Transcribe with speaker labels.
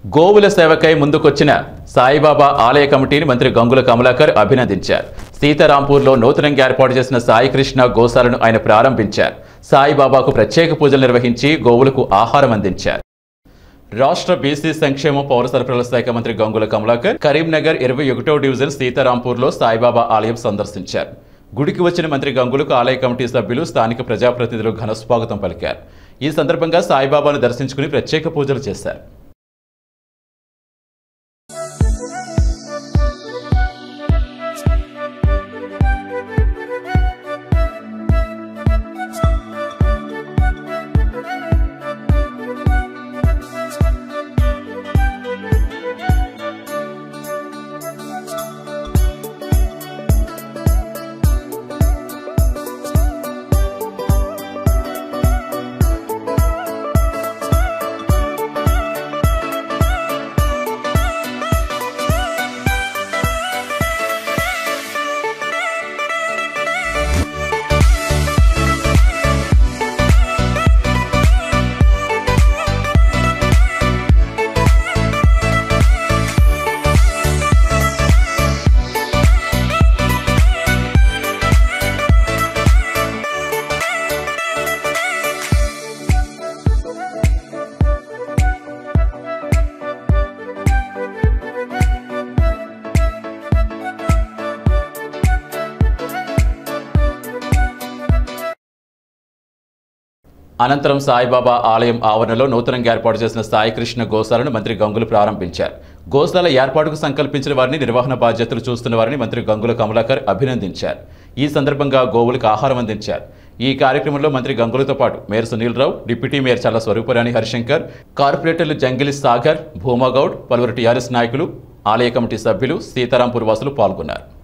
Speaker 1: గోవుల సేవకై ముందుకొచ్చిన సాయిబాబా ఆలయ కమిటీని మంత్రి గంగుల కమలాకర్ అభినందించారు సీతారాంపూర్లో నూతనంగా ఏర్పాటు చేసిన సాయికృష్ణ గోశాలను ఆయన ప్రారంభించారు సాయిబాబాకు ప్రత్యేక పూజలు నిర్వహించి గోవులకు ఆహారం అందించారు రాష్ట్ర బీసీ సంక్షేమ పౌర సరఫరాల శాఖ మంత్రి గంగుల కమలాకర్ కరీంనగర్ ఇరవై ఒకటో డివిజన్ సీతారాంపూర్లో సాయిబాబా ఆలయం సందర్శించారు గుడికి వచ్చిన మంత్రి గంగులకు ఆలయ కమిటీ సభ్యులు స్థానిక ప్రజాప్రతినిధులు ఘన స్వాగతం పలికారు ఈ సందర్భంగా సాయిబాబాను దర్శించుకుని ప్రత్యేక పూజలు చేశారు అనంతరం సాయిబాబా ఆలయం ఆవరణలో నూతనంగా ఏర్పాటు చేసిన సాయికృష్ణ గోశాలను మంత్రి గంగులు ప్రారంభించారు గోశాల ఏర్పాటుకు సంకల్పించిన వారిని నిర్వహణ బాధ్యతలు చూస్తున్న వారిని మంత్రి గంగుల కమలాకర్ అభినందించారు ఈ సందర్భంగా గోవులకు ఆహారం అందించారు ఈ కార్యక్రమంలో మంత్రి గంగులతో పాటు mayor Sunil Rao deputy mayor Challa Swarooparani Harishankar కార్పొరేటర్లు జంగిలి సాగర్ భూమాగౌడ్ పలువురు టీఆర్ఎస్ నాయకులు ఆలయ కమిటీ సభ్యులు సీతారాంపూర్ వాసులు పాల్గొన్నారు